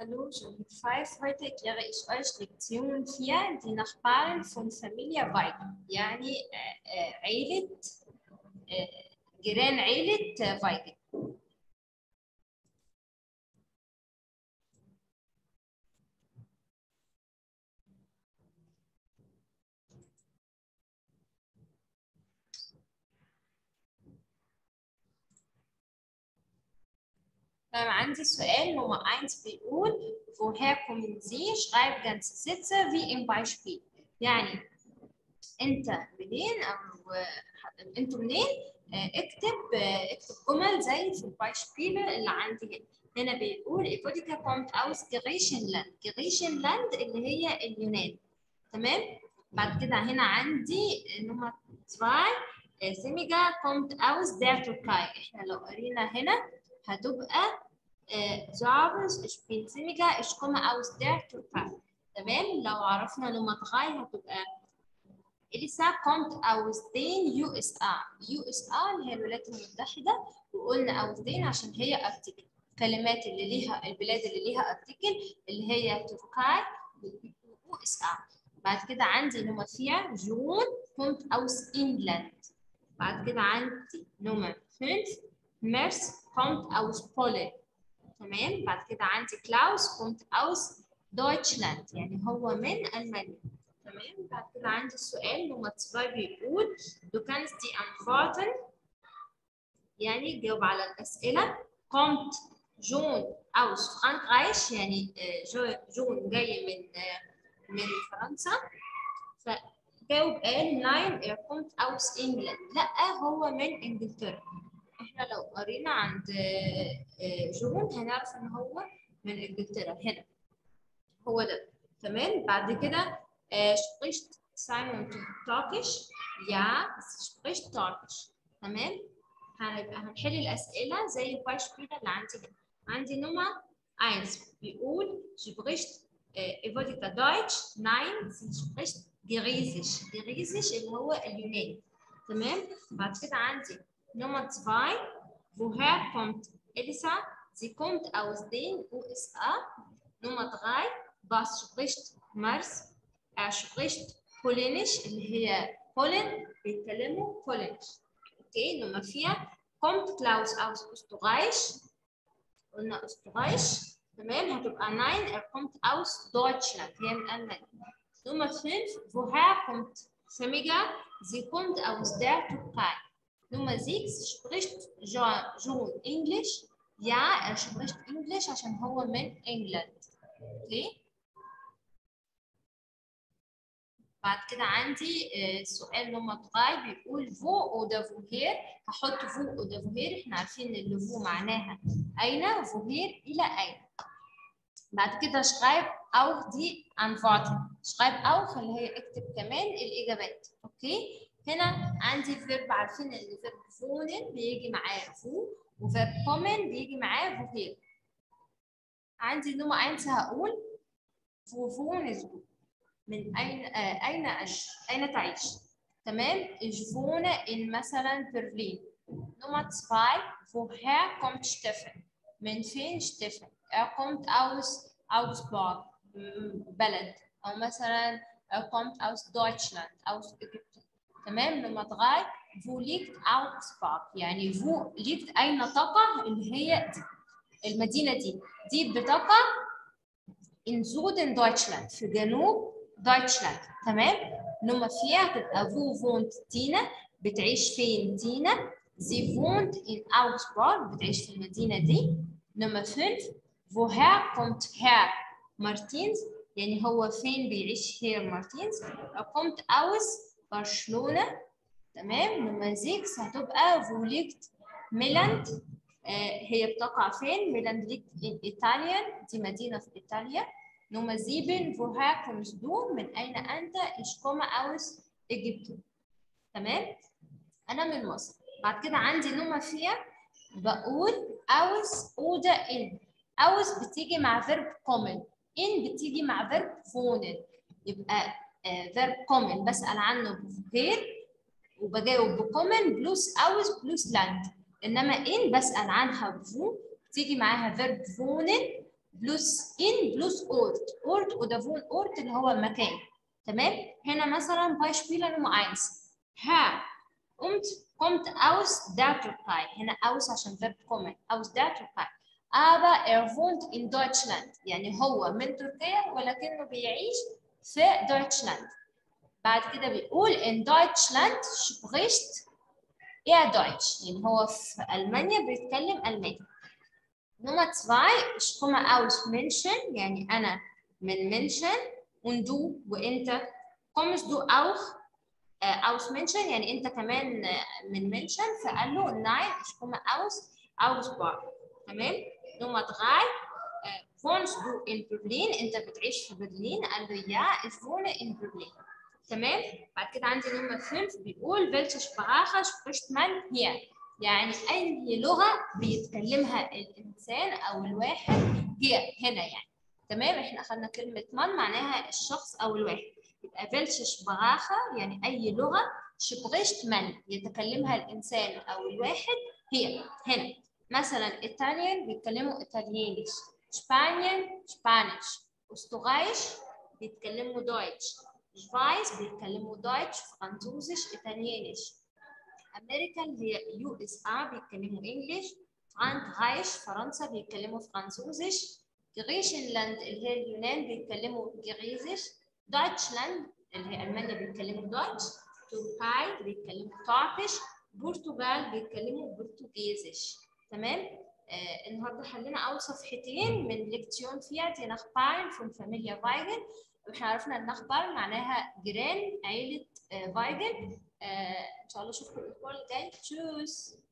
Hallo, Jolie 5. Heute erkläre ich euch Lektion 4, die Nachbarn von Familie Weigel. يعني آه، آه، عيلة آه، جيران عيلة آه، فايجل. Dann عندي سؤال Nummer 1 بيقول woher kommen Sie? Schreib ganze Sätze wie im Beispiel. يعني أنت منين أو آه، أنتوا منين؟ آه، اكتب آه، اكتب جمل زي في البايشبيل اللي عندي هنا. هنا بيقول إيفوديكا kommt aus Griechenland. Griechenland اللي هي اليونان. تمام؟ بعد كده هنا عندي نمرة 2 سيميجا kommt aus der Türkei. احنا لو قرينا هنا هتبقى Jahres ich bin Semiga ich komme aus der Türkei تمام لو عرفنا نمرة 3 هتبقى إليسا kommt aus den USA USA اللي هي الولايات المتحدة وقلنا aus den عشان هي ارتكل الكلمات اللي ليها البلاد اللي ليها ارتكل اللي هي تركيا USA بعد كده عندي نمرة 4 جون kommt aus England بعد كده عندي نمرة 5 ميرس kommt aus Polen تمام بعد كده عندي كلاوس kommt aus Deutschland يعني هو من ألمانيا تمام بعد كده عندي السؤال نمرة 2 بيقول du kannst die antworten يعني جاوب على الأسئلة kommt جون aus Frankreich يعني آه، جو- جون جاي من آه، من فرنسا فجاوب قال nein er kommt aus England لا هو من إنجلترا احنا لو قرينا عند آه، آه، جون هنعرف ان هو من انجلترا هنا هو ده تمام بعد كده آه، spricht Simon Turkish ja es spricht Turkish تمام هنبقى هنحل الاسئله زي البايشبيله اللي عندي هنا عندي نمرة 1 بيقول spricht آه، Evodika Deutsch nein sie spricht Griechisch Griechisch اللي هو اليوناني تمام بعد كده عندي Nummer 2. Woher kommt Elisa? Sie kommt aus den USA. Nummer 3. Was spricht Mars? Er spricht Polnisch, اللي هي Polen, بيتكلموا Polnisch. Okay, Nummer 4. Kommt Klaus aus Österreich? قلنا Österreich. تمام هتبقى nein, er kommt aus Deutschland. هي من ألمانيا. Nummer 5. Woher kommt Semiga? Sie kommt aus der Türkei. Nummer 6 spricht Jo- John English. Ja, er spricht English عشان هو من England. Okay. بعد كده عندي آه، سؤال نمرة 3 بيقول فو oder woher هحط فو oder woher احنا عارفين ان اللي فو معناها أين woher إلى أين. بعد كده schreib auch die Antworten. schreib auch اللي هي اكتب كمان الإجابات. أوكي. هنا عندي فيرب عارفين ان فيرب فونن بيجي معاه فو وفيرب كومن بيجي معاه فوهير عندي نوع اينس هقول فوفونز من اين آه اين أش اين تعيش تمام ich wohne in مثلا برلين Nummer 2 woher kommt Steffen من فين Steffen er kommt aus Augsburg م- بلد او مثلا er kommt aus Deutschland aus Ägypten تمام نمرة 3 wo liegt Augsburg يعني wo liegt أين تقع اللي هي دي المدينة دي دي بتقع in Süden Deutschland في جنوب دويتشلاند تمام نمرة 4 هتبقى wo wohnt تينا بتعيش فين تينا sie wohnt in Augsburg بتعيش في المدينة دي نمرة 5 woher kommt Herr Martins يعني هو فين بيعيش هير مارتينز er kommt aus برشلونة تمام نمرة 6 هتبقى فوليكت ميلاند آه هي بتقع فين؟ ميلاند ليكت in إيطاليا دي مدينة في إيطاليا نمرة 7 woher kommst du من أين أنت؟ ich komme aus Ägypten تمام؟ أنا من مصر بعد كده عندي نمرة 4 بقول aus oder in aus بتيجي مع فيرب kommen in بتيجي مع فيرب wohnen يبقى فيرب كومن بسأل عنه بغير وبجاوب بكومن بلس اوز بلس لاند انما ان بسأل عنها بفو تيجي معاها فيرب فونن بلس ان بلس اورت اورت oder wohn اورت اللي هو مكان تمام هنا مثلا Beispiele Nummer 1 ها قمت kommt aus der Türkei هنا aus عشان verb kommen aus der Türkei aber er wohnt in Deutschland يعني هو من تركيا ولكنه بيعيش في Deutschland بعد كده بيقول in Deutschland spricht er Deutsch يعني هو في ألمانيا بيتكلم ألماني Nummer zwei ich komme aus München يعني أنا من منشن und du وأنت kommst du auch aus München يعني أنت كمان من منشن فقال له nein ich komme aus Augsburg تمام Nummer drei wohnst du in Berlin أنت بتعيش في برلين قال له ja ich wohne in Berlin تمام بعد كده عندي نمرة 5 بيقول welche Sprache spricht man hier يعني أي لغة بيتكلمها الإنسان أو الواحد هي هنا يعني تمام احنا أخذنا كلمة من معناها الشخص أو الواحد يبقى welche Sprache يعني أي لغة spricht man يتكلمها الإنسان أو الواحد هي هنا مثلا إيطاليان بيتكلموا إيطاليانيش إسبانيان إسبانيش أستراليش بيتكلموا دويتش شفايس بيتكلموا دويتش فرنسوزيش إيطاليانيش أمريكا اللي هي يو إس آر بيتكلموا إنجليش فرانكرايش فرنسا بيتكلموا فرنسوزيش جريشنلاند اللي هي اليونان بيتكلموا جريزيش دويتشلاند اللي هي ألمانيا بيتكلموا دويتش تركاي بيتكلموا تركيش برتغال بيتكلموا برتغيزيش تمام آه النهارده حلينا اول صفحتين من ليكتيون فيها دي نخبارن فون فاميليا فايجن واحنا عرفنا النخبار معناها جيران عيله آه فايجن آه ان شاء الله اشوفكم الاسبوع الجاي تشوس